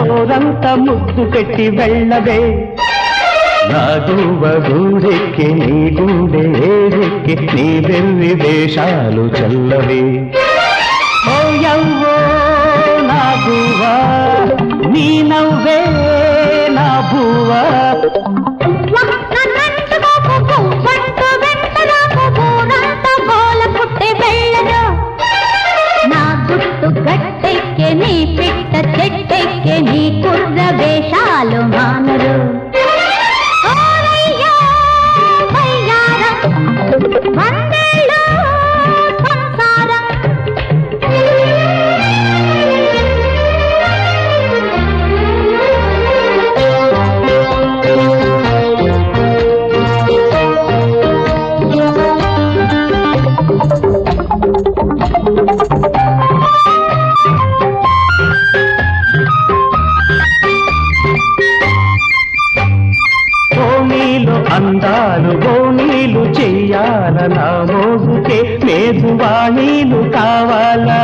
జోరంత ముద్దు పెట్టి వెళ్ళవే నా గువ్వ గూడెక్కి నీ గుండె ఏడెక్కి నీ వెర్రి వేషాలు చల్లవే ఓ యవ్వో నా గువ్వ నీ నవ్వే నా బువ్వ నన్నంటుకోకు పువ్వంటూ వెంటరాకు ఊరంతా గోల పుట్టి వెళ్ళను నా గుట్టు గట్టెక్కే నీ పిట్ట చెట్టెక్కే నీ కుర్ర వేషాలు మానరు ఓరయ్యో, వయ్యారం, వందేళ్ళు సంసారం. ఓణీలు అందాలు ఓణీలు చెయ్యాల నా మోగుకే మేజువాణీలు కావాలా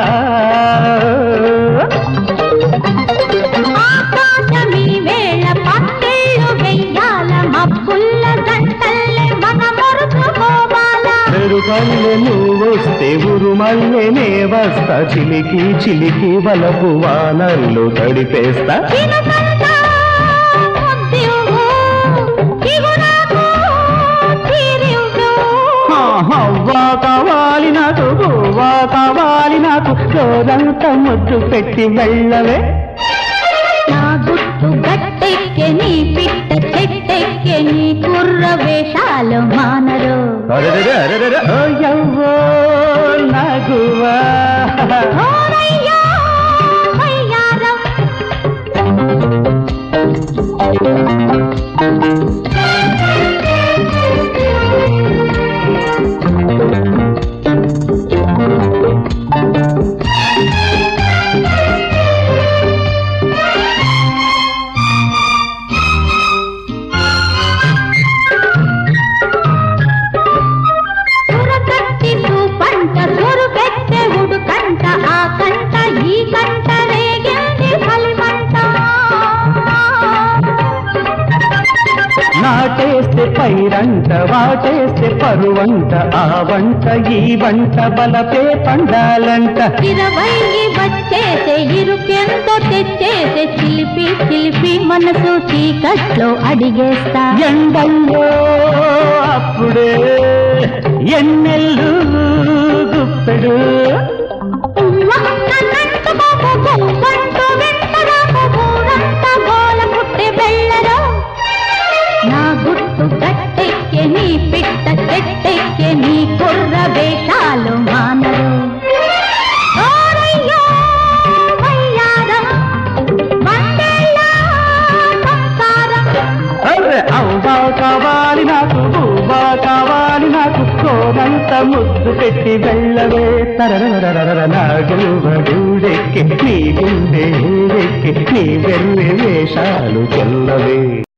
ఆకాశమీ వేళ పట్టేళ్ళు వెయ్యాల మబ్బుల్ల గంటల్లే మన మరుచుకోవాలా మెరుగల్లె నువ్వు వస్తే ఉరుమల్లె నే వస్తా చిలికి చిలికి వలపు వానల్లు తడిపేస్తా చినుకంతా ముద్దివ్వు, చిగురాకు చీరివ్వు. ఆ, హవ్వా కావాలి నాకు గువ్వా కావాలి నాకు రోజంతా ముద్దు పెట్టి వెళ్ళవే నా గుట్టు గట్టెక్కే నీ పిట్ట చెట్టెక్కే నీ కుర్ర వేషాలు మానరు అరెరెరె, అరెరెరె, ఓ యవ్వో నగువా ఓరయ్యో, వయ్యారం. సురకట్టి పంట సురు పెట్టే ఉడుకంట ఆ కంట ఈ కంట రేగింది ఫలిమంట నాటేస్తే పైరంట వాటేస్తే పరువంట ఆ వంట ఈ వంట బలపే పండాలంట ఇరవై వచ్చేసే ఇరుకెంతో తెచ్చేసే చిలిపి చిలిపి మనసు చీకట్లో అడిగేస్తా ఎండల్లో అప్పుడే ఎన్నెల్లు గుప్పెడు నన్నంటుకోకు పువ్వంటూ వెంటరాకు ఊరంతా గోల పుట్టి వెళ్ళరు నా గుట్టు గట్టెక్కే నీ పిట్ట చెట్టెక్కే నీ కుర్ర వేషాలు మానరు ఓరయ్యో, వయ్యారం, వందేళ్ళ సంసారం. అర్రె అవ్వా కావాలి నాకు బువ్వా కావాలి నాకు కోనంత ముద్దు పెట్టి వెళ్ళవే తరరరరర నా గూడెక్కి నీ గుండె ఎక్కి నీ వెళ్ళే వేషాలు చెల్లవే